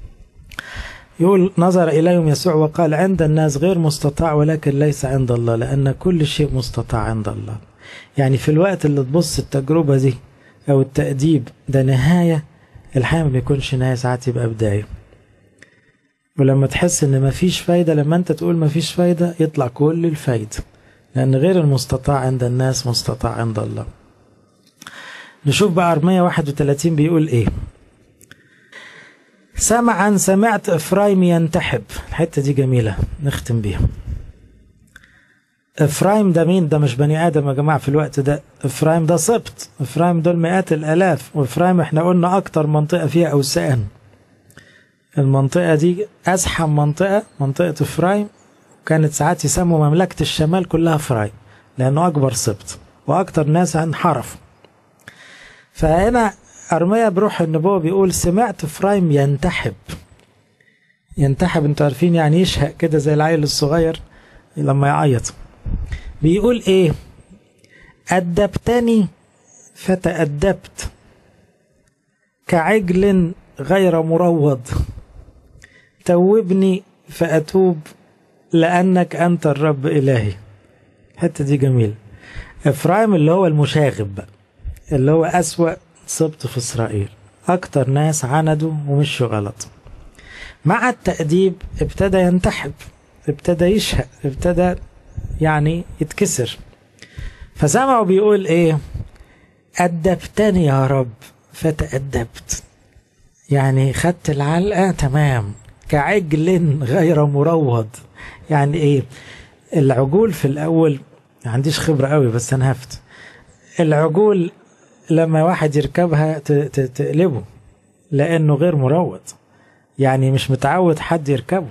A: يقول نظر إليهم يسوع وقال عند الناس غير مستطاع ولكن ليس عند الله لأن كل شيء مستطاع عند الله يعني في الوقت اللي تبص التجربة دي أو التأديب ده نهاية الحياة ما بيكونش نهاية ساعات يبقى بداية ولما تحس ان مفيش فايدة لما انت تقول مفيش فايدة يطلع كل الفايدة لأن غير المستطاع عند الناس مستطاع عند الله نشوف بقى أرمية 31 بيقول ايه سمعا سمعت إفرايم ينتحب الحتة دي جميلة نختم بيها إفرايم ده مين ده مش بني آدم يا جماعة في الوقت ده إفرايم ده سبط إفرايم دول مئات الآلاف وإفرايم احنا قلنا أكتر منطقة فيها أوسان المنطقة دي أزحم منطقة منطقة إفرايم كانت ساعات يسموا مملكة الشمال كلها إفرايم لأنه أكبر سبط وأكتر ناس انحرفوا فهنا أرميا بروح النبوة بيقول سمعت فرايم ينتحب ينتحب انتوا عارفين يعني يشهق كده زي العيل الصغير لما يعيط بيقول ايه أدبتني فتأدبت كعجل غير مروض توبني فأتوب لأنك أنت الرب إلهي الحتة دي جميلة إفرايم اللي هو المشاغب بقى اللي هو أسوأ سبط في إسرائيل أكتر ناس عندوا ومشوا غلط مع التأديب ابتدى ينتحب ابتدى يشهق ابتدى يعني يتكسر فسمعوا بيقول ايه أدبتني يا رب فتأدبت يعني خدت العلقة تمام كعجل غير مروض يعني ايه العجول في الأول ما عنديش خبرة قوي بس أنا هفت العجول لما واحد يركبها تقلبه لأنه غير مروض يعني مش متعود حد يركبه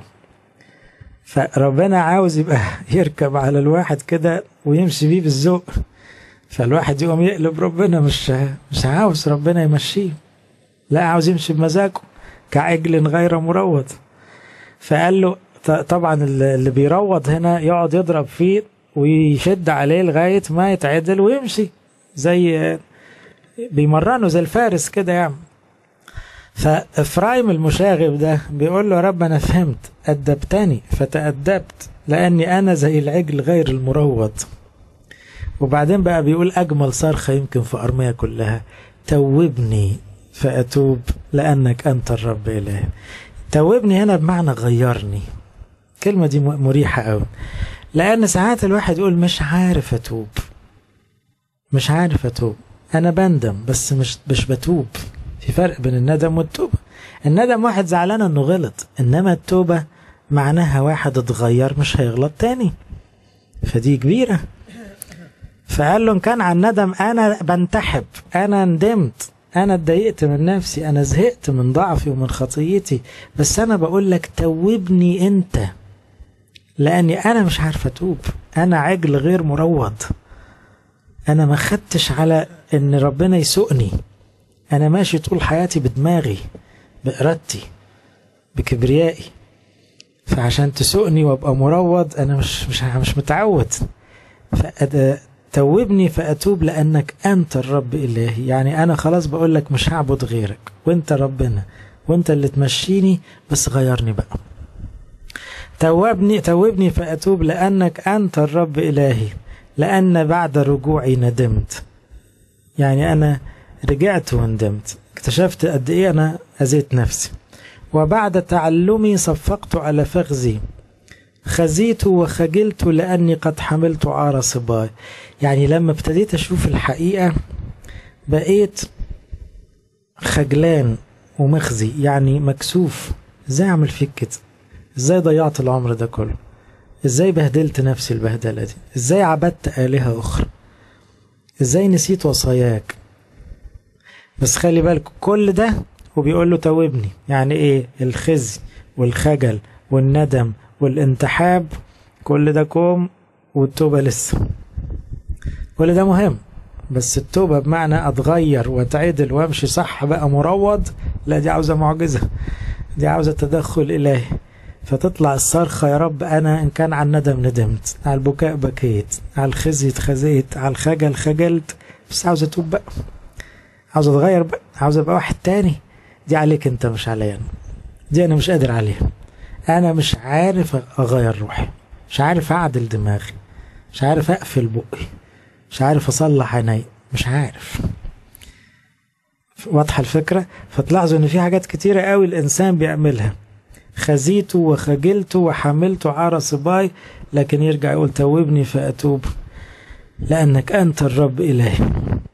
A: فربنا عاوز يبقى يركب على الواحد كده ويمشي بيه بالذوق فالواحد يقوم يقلب ربنا مش مش عاوز ربنا يمشيه لا عاوز يمشي بمزاجه كعجل غير مروض فقال له طبعا اللي بيروض هنا يقعد يضرب فيه ويشد عليه لغاية ما يتعدل ويمشي زي بيمرنه زي الفارس كده يعني فإفرايم المشاغب ده بيقول له يا رب أنا فهمت أدبتني فتأدبت لأني أنا زي العجل غير المروض وبعدين بقى بيقول أجمل صرخة يمكن في أرمية كلها توبني فأتوب لأنك أنت الرب إلهي توبني هنا بمعنى غيرني الكلمة دي مريحة أوي لأن ساعات الواحد يقول مش عارف أتوب مش عارف أتوب أنا بندم بس مش مش بتوب في فرق بين الندم والتوبة الندم واحد زعلان انه غلط انما التوبة معناها واحد اتغير مش هيغلط تاني فدي كبيرة فقال له ان كان عن ندم انا بنتحب انا ندمت انا اتضايقت من نفسي انا زهقت من ضعفي ومن خطيتي بس انا بقول لك توبني انت لاني انا مش عارف اتوب انا عجل غير مروض انا ما خدتش على ان ربنا يسوقني أنا ماشي طول حياتي بدماغي بإرادتي بكبريائي فعشان تسوقني وابقى مروض أنا مش مش مش متعود توبني فأتوب لأنك أنت الرب إلهي يعني أنا خلاص بقول لك مش هعبد غيرك وأنت ربنا وأنت اللي تمشيني بس غيرني بقى توبني توبني فأتوب لأنك أنت الرب إلهي لأن بعد رجوعي ندمت يعني أنا رجعت وندمت اكتشفت قد ايه انا اذيت نفسي وبعد تعلمي صفقت على فخذي خزيت وخجلت لاني قد حملت عار صباي يعني لما ابتديت اشوف الحقيقه بقيت خجلان ومخزي يعني مكسوف ازاي اعمل فيك كده ازاي ضيعت العمر ده كله ازاي بهدلت نفسي البهدله دي ازاي عبدت الهه اخرى ازاي نسيت وصاياك بس خلي بالك كل ده وبيقول له توبني يعني ايه الخزي والخجل والندم والانتحاب كل ده كوم والتوبة لسه كل ده مهم بس التوبة بمعنى اتغير واتعدل وامشي صح بقى مروض لا دي عاوزة معجزة دي عاوزة تدخل الهي فتطلع الصرخة يا رب أنا إن كان على الندم ندمت على البكاء بكيت على الخزي اتخزيت على الخجل خجلت بس عاوز أتوب بقى عاوز اتغير بقى عاوز ابقى واحد تاني دي عليك انت مش عليا انا دي انا مش قادر عليها انا مش عارف اغير روحي مش عارف اعدل دماغي مش عارف اقفل بقي مش عارف اصلح عيني مش عارف واضحه الفكره فتلاحظوا ان في حاجات كتيره قوي الانسان بيعملها خزيت وخجلت وحملت عار صباي لكن يرجع يقول توبني فاتوب لانك انت الرب الهي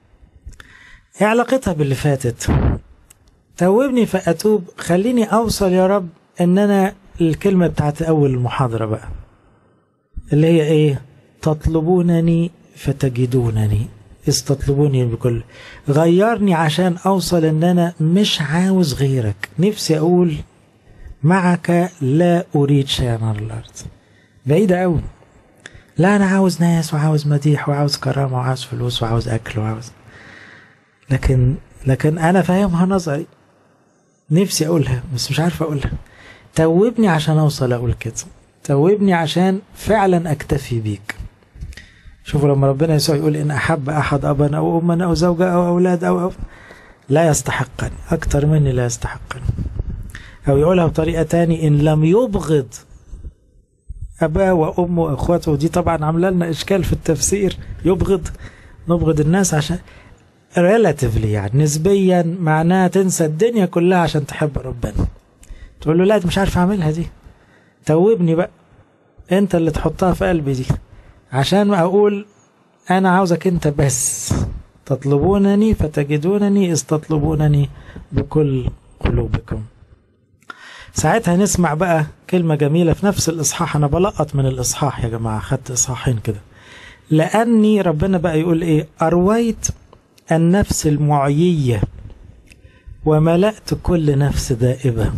A: ايه علاقتها باللي فاتت توبني فأتوب خليني أوصل يا رب إن أنا الكلمة بتاعت أول المحاضرة بقى اللي هي إيه تطلبونني فتجدونني إذ تطلبوني بكل غيرني عشان أوصل إن أنا مش عاوز غيرك نفسي أقول معك لا أريد شيئا على الأرض بعيدة أوي لا أنا عاوز ناس وعاوز مديح وعاوز كرامة وعاوز فلوس وعاوز أكل وعاوز لكن لكن أنا فاهمها نظري نفسي أقولها بس مش عارف أقولها توبني عشان أوصل أقول كده توبني عشان فعلا أكتفي بيك شوفوا لما ربنا يسوع يقول إن أحب أحد أبا أو أما أو زوجة أو أولاد أو, أو لا يستحقني أكتر مني لا يستحقني أو يقولها بطريقة تاني إن لم يبغض أباه وأمه وإخواته ودي طبعا عاملة لنا إشكال في التفسير يبغض نبغض الناس عشان ريلاتيفلي يعني نسبيا معناها تنسى الدنيا كلها عشان تحب ربنا تقول له لا مش عارف أعملها دي توبني بقى أنت اللي تحطها في قلبي دي عشان أقول أنا عاوزك أنت بس تطلبونني فتجدونني إذ تطلبونني بكل قلوبكم ساعتها نسمع بقى كلمة جميلة في نفس الإصحاح أنا بلقط من الإصحاح يا جماعة خدت إصحاحين كده لأني ربنا بقى يقول إيه أرويت النفس المعيية وملأت كل نفس دائبة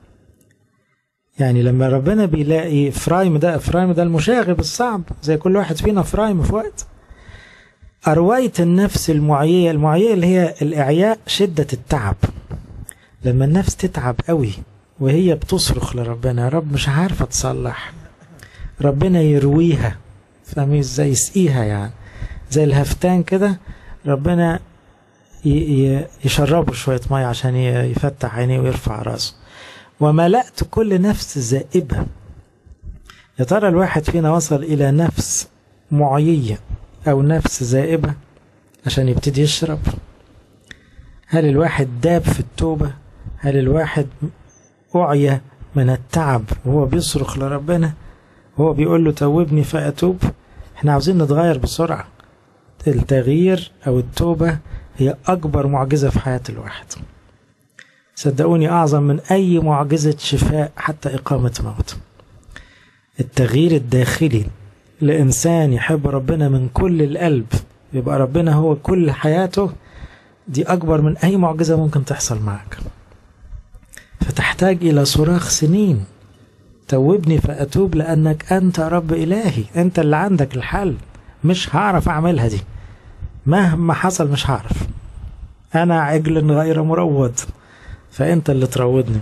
A: يعني لما ربنا بيلاقي إفرايم ده إفرايم ده المشاغب الصعب زي كل واحد فينا إفرايم في وقت أرويت النفس المعيية المعيية اللي هي الإعياء شدة التعب لما النفس تتعب قوي وهي بتصرخ لربنا يا رب مش عارفة تصلح ربنا يرويها فاهمين ازاي يسقيها يعني زي الهفتان كده ربنا يشربه شوية مية عشان يفتح عينيه ويرفع راسه وملأت كل نفس زائبة يا ترى الواحد فينا وصل إلى نفس معيية أو نفس زائبة عشان يبتدي يشرب هل الواحد داب في التوبة هل الواحد أعيا من التعب وهو بيصرخ لربنا وهو بيقول له توبني فأتوب احنا عاوزين نتغير بسرعة التغيير أو التوبة هي أكبر معجزة في حياة الواحد صدقوني أعظم من أي معجزة شفاء حتى إقامة موت التغيير الداخلي لإنسان يحب ربنا من كل القلب يبقى ربنا هو كل حياته دي أكبر من أي معجزة ممكن تحصل معك فتحتاج إلى صراخ سنين توبني فأتوب لأنك أنت رب إلهي أنت اللي عندك الحل مش هعرف أعملها دي مهما حصل مش هعرف أنا عجل غير مروض فأنت اللي تروضني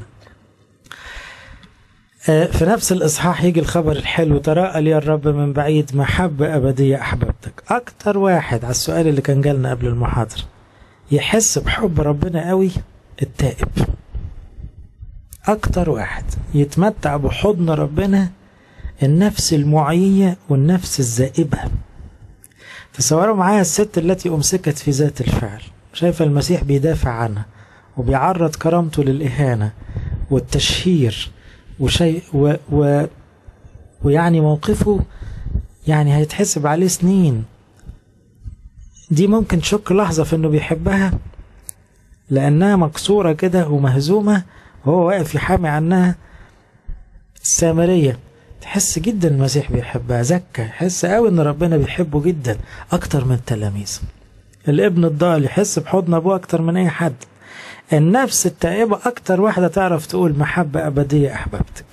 A: في نفس الإصحاح يجي الخبر الحلو تراءى لي الرب من بعيد محبة أبدية أحببتك أكتر واحد على السؤال اللي كان جالنا قبل المحاضرة يحس بحب ربنا قوي التائب أكتر واحد يتمتع بحضن ربنا النفس المعيية والنفس الزائبة تصوروا معايا الست التي أمسكت في ذات الفعل شايفة المسيح بيدافع عنها وبيعرض كرامته للإهانة والتشهير وشيء و و ويعني موقفه يعني هيتحسب عليه سنين دي ممكن تشك لحظة في انه بيحبها لانها مكسورة كده ومهزومة وهو واقف يحامي عنها السامرية تحس جدا المسيح بيحبها زكى يحس قوي ان ربنا بيحبه جدا اكتر من التلاميذ الابن الضال يحس بحضن ابوه اكتر من اي حد النفس التائبة اكتر واحدة تعرف تقول محبة ابدية احببتك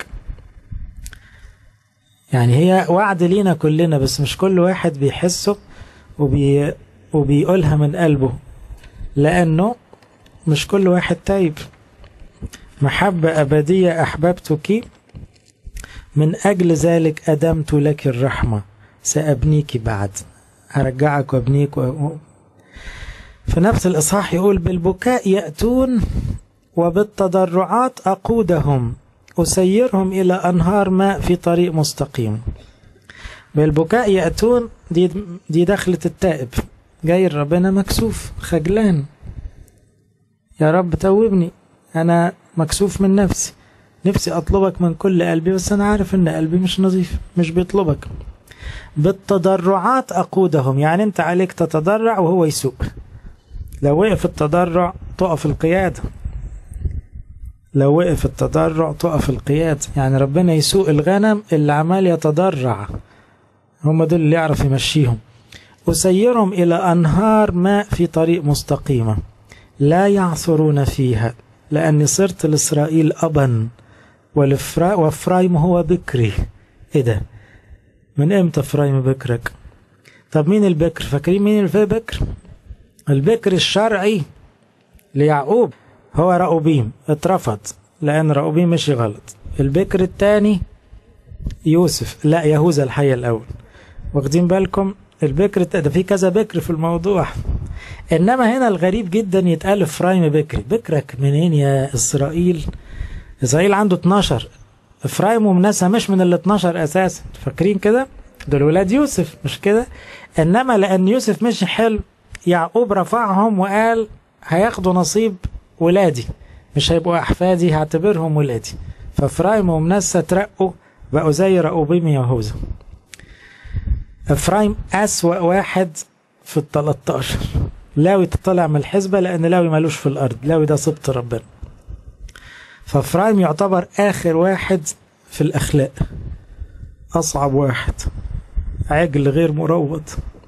A: يعني هي وعد لينا كلنا بس مش كل واحد بيحسه وبي وبيقولها من قلبه لانه مش كل واحد تايب محبة أبدية أحببتك من أجل ذلك أدمت لك الرحمة سأبنيك بعد هرجعك وابنيك و... في نفس الإصحاح يقول بالبكاء يأتون وبالتضرعات أقودهم أسيرهم إلى أنهار ماء في طريق مستقيم بالبكاء يأتون دي, دي دخلة التائب جاي ربنا مكسوف خجلان يا رب توبني أنا مكسوف من نفسي نفسي أطلبك من كل قلبي بس أنا عارف إن قلبي مش نظيف مش بيطلبك بالتضرعات أقودهم يعني أنت عليك تتضرع وهو يسوق لو وقف التضرع تقف القيادة لو وقف التضرع تقف القيادة يعني ربنا يسوق الغنم اللي عمال يتضرع هم دول اللي يعرف يمشيهم أسيرهم إلى أنهار ماء في طريق مستقيمة لا يعثرون فيها لأني صرت لإسرائيل أبا وفرايم هو بكري إيه ده من امتى افرايم بكرك طب مين البكر فاكرين مين البكر البكر الشرعي ليعقوب هو رأوبيم اترفض لأن رأوبيم مشي غلط البكر الثاني يوسف لا يهوذا الحي الأول واخدين بالكم البكر ده في كذا بكر في الموضوع انما هنا الغريب جدا يتقال افرايم بكري بكرك منين يا اسرائيل اسرائيل عنده 12 افرايم ومناسة مش من ال 12 اساسا فاكرين كده دول ولاد يوسف مش كده انما لان يوسف مشي حلو يعقوب رفعهم وقال هياخدوا نصيب ولادي مش هيبقوا احفادي هعتبرهم ولادي فافرايم ومنسى ترقوا بقوا زي رأوبيم يهوذا افرايم اسوأ واحد في ال 13 لاوي تطلع من الحسبة لأن لاوي مالوش في الأرض لاوي ده سبط ربنا فافرايم يعتبر آخر واحد في الأخلاق أصعب واحد عجل غير مروض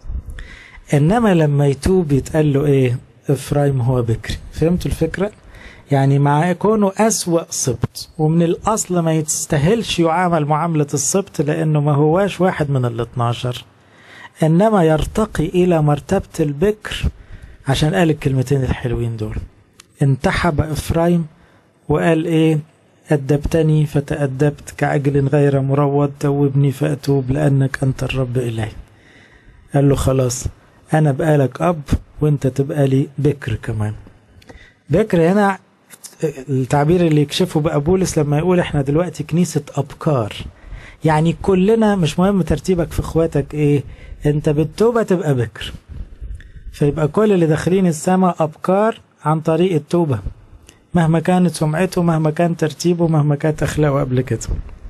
A: إنما لما يتوب يتقال له إيه إفرايم هو بكري فهمتوا الفكرة يعني مع كونه أسوأ سبط ومن الأصل ما يستاهلش يعامل معاملة السبط لأنه ما هواش واحد من ال 12 إنما يرتقي إلى مرتبة البكر عشان قال الكلمتين الحلوين دول انتحب إفرايم وقال إيه أدبتني فتأدبت كعجل غير مروض توبني فأتوب لأنك أنت الرب إلهي قال له خلاص أنا بقالك أب وأنت تبقى لي بكر كمان بكر هنا التعبير اللي يكشفه بقى بولس لما يقول احنا دلوقتي كنيسة أبكار يعني كلنا مش مهم ترتيبك في اخواتك ايه انت بالتوبة تبقى بكر فيبقى كل اللي داخلين السماء أبكار عن طريق التوبة مهما كانت سمعته مهما كان ترتيبه مهما كانت أخلاقه قبل كده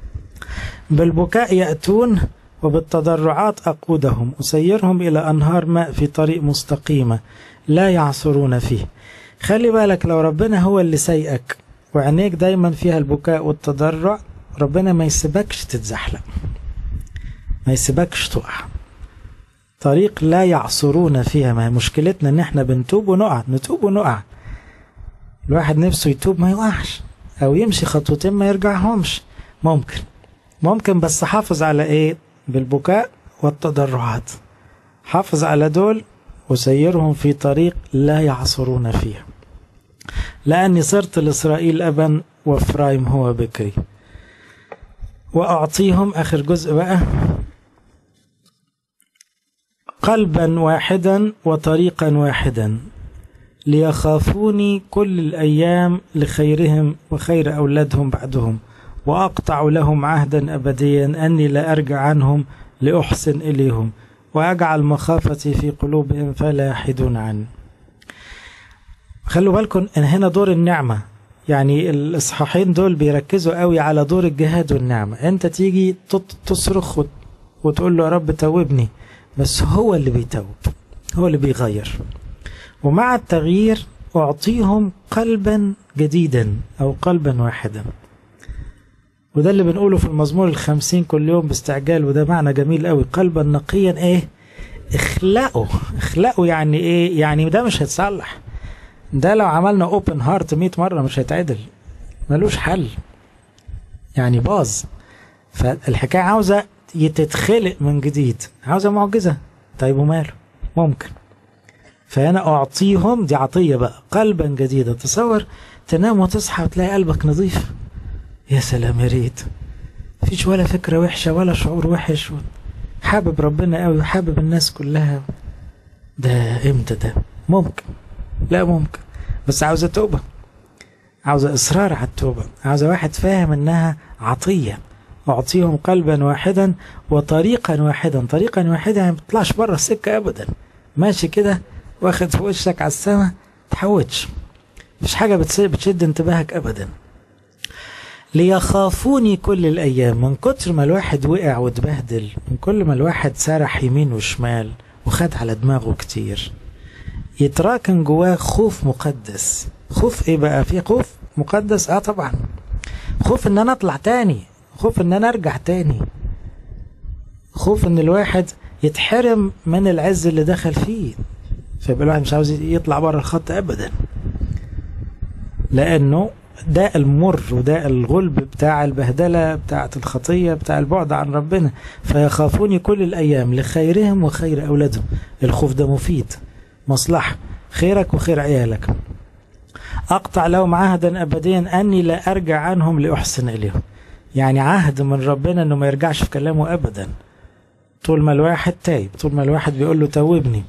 A: بالبكاء يأتون وبالتضرعات أقودهم أسيرهم إلى أنهار ماء في طريق مستقيمة لا يعصرون فيه خلي بالك لو ربنا هو اللي سيئك وعينيك دايما فيها البكاء والتضرع ربنا ما يسيبكش تتزحلق ما يسيبكش تقع طريق لا يعصرون فيها ما هي مشكلتنا ان احنا بنتوب ونقع نتوب ونقع الواحد نفسه يتوب ما يوقعش او يمشي خطوتين ما يرجعهمش ممكن ممكن بس حافظ على ايه بالبكاء والتضرعات حافظ على دول وسيرهم في طريق لا يعصرون فيها لأني صرت لإسرائيل أبا وإفرايم هو بكري وأعطيهم آخر جزء بقى قلبا واحدا وطريقا واحدا ليخافوني كل الأيام لخيرهم وخير أولادهم بعدهم وأقطع لهم عهدا أبديا أني لا أرجع عنهم لأحسن إليهم وأجعل مخافتي في قلوبهم فلا يحيدون عني خلوا بالكم ان هنا دور النعمة يعني الاصحاحين دول بيركزوا قوي على دور الجهاد والنعمة انت تيجي تصرخ وتقول له يا رب توبني بس هو اللي بيتوب هو اللي بيغير ومع التغيير أعطيهم قلبا جديدا أو قلبا واحدا وده اللي بنقوله في المزمور الخمسين كل يوم باستعجال وده معنى جميل قوي قلبا نقيا ايه اخلقه اخلقه يعني ايه يعني ده مش هيتصلح ده لو عملنا اوبن هارت 100 مره مش هيتعدل ملوش حل يعني باظ فالحكايه عاوزه تتخلق من جديد عاوزه معجزه طيب وماله ممكن فانا اعطيهم دي عطيه بقى قلبا جديدا تصور تنام وتصحى وتلاقي قلبك نظيف يا سلام يا ريت مفيش ولا فكره وحشه ولا شعور وحش حابب ربنا قوي وحابب الناس كلها ده امتى ده ممكن لا ممكن بس عاوزة توبة عاوزة إصرار على التوبة عاوزة واحد فاهم إنها عطية أعطيهم قلبا واحدا وطريقا واحدا طريقا واحدا يعني ما بتطلعش بره السكة أبدا ماشي كده واخد في وشك على السما تحوتش مفيش حاجة بتشد انتباهك أبدا ليخافوني كل الأيام من كتر ما الواحد وقع واتبهدل من كل ما الواحد سرح يمين وشمال وخد على دماغه كتير يتراكم جواه خوف مقدس خوف ايه بقى في خوف مقدس اه طبعا خوف ان انا اطلع تاني خوف ان انا ارجع تاني خوف ان الواحد يتحرم من العز اللي دخل فيه فيبقى الواحد مش عاوز يطلع بره الخط ابدا لانه ده المر وده الغلب بتاع البهدلة بتاعة الخطية بتاع البعد عن ربنا فيخافوني كل الأيام لخيرهم وخير أولادهم الخوف ده مفيد مصلحة خيرك وخير عيالك أقطع لهم عهدا أبديا أني لا أرجع عنهم لأحسن إليهم يعني عهد من ربنا أنه ما يرجعش في كلامه أبدا طول ما الواحد تايب طول ما الواحد بيقول له توبني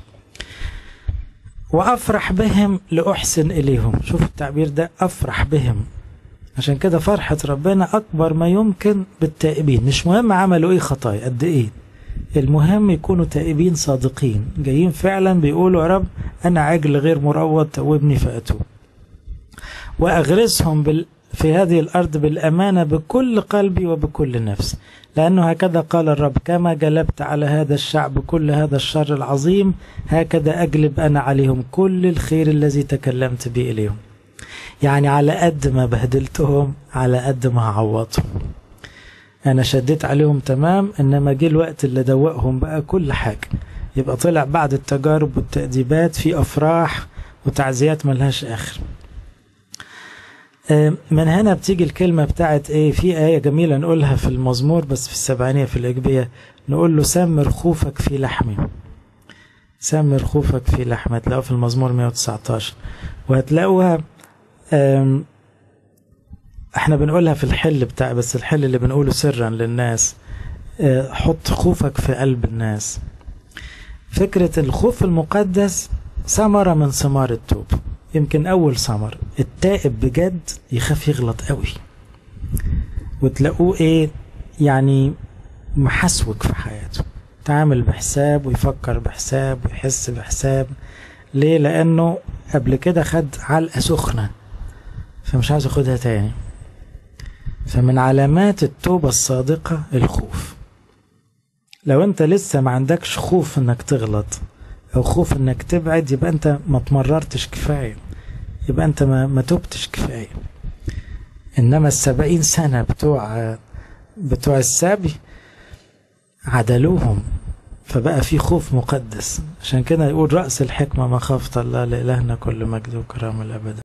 A: وأفرح بهم لأحسن إليهم شوف التعبير ده أفرح بهم عشان كده فرحة ربنا أكبر ما يمكن بالتائبين مش مهم عملوا إيه خطايا قد إيه المهم يكونوا تائبين صادقين جايين فعلا بيقولوا يا رب أنا عجل غير مروض توبني فأتوب وأغرسهم بال في هذه الأرض بالأمانة بكل قلبي وبكل نفسي لأنه هكذا قال الرب كما جلبت على هذا الشعب كل هذا الشر العظيم هكذا أجلب أنا عليهم كل الخير الذي تكلمت به إليهم يعني على قد ما بهدلتهم على قد ما هعوضهم أنا شديت عليهم تمام إنما جه الوقت اللي دوقهم بقى كل حاجة يبقى طلع بعد التجارب والتأديبات في أفراح وتعزيات ملهاش آخر من هنا بتيجي الكلمة بتاعت ايه في آية جميلة نقولها في المزمور بس في السبعينية في الإجبية نقول له سمر خوفك في لحمي سمر خوفك في لحمي هتلاقوها في المزمور 119 وهتلاقوها احنا بنقولها في الحل بتاع بس الحل اللي بنقوله سرا للناس حط خوفك في قلب الناس فكرة الخوف المقدس ثمرة من ثمار التوب يمكن أول ثمر التائب بجد يخاف يغلط قوي وتلاقوه إيه يعني محسوك في حياته تعامل بحساب ويفكر بحساب ويحس بحساب ليه لأنه قبل كده خد علقة سخنة فمش عايز ياخدها تاني فمن علامات التوبة الصادقة الخوف لو انت لسه ما عندكش خوف انك تغلط او خوف انك تبعد يبقى انت ما تمررتش كفايه يبقى انت ما, ما تبتش كفايه انما السبعين سنه بتوع بتوع السبي عدلوهم فبقى في خوف مقدس عشان كده يقول رأس الحكمة مخافة الله لإلهنا كل مجد وكرام الأبد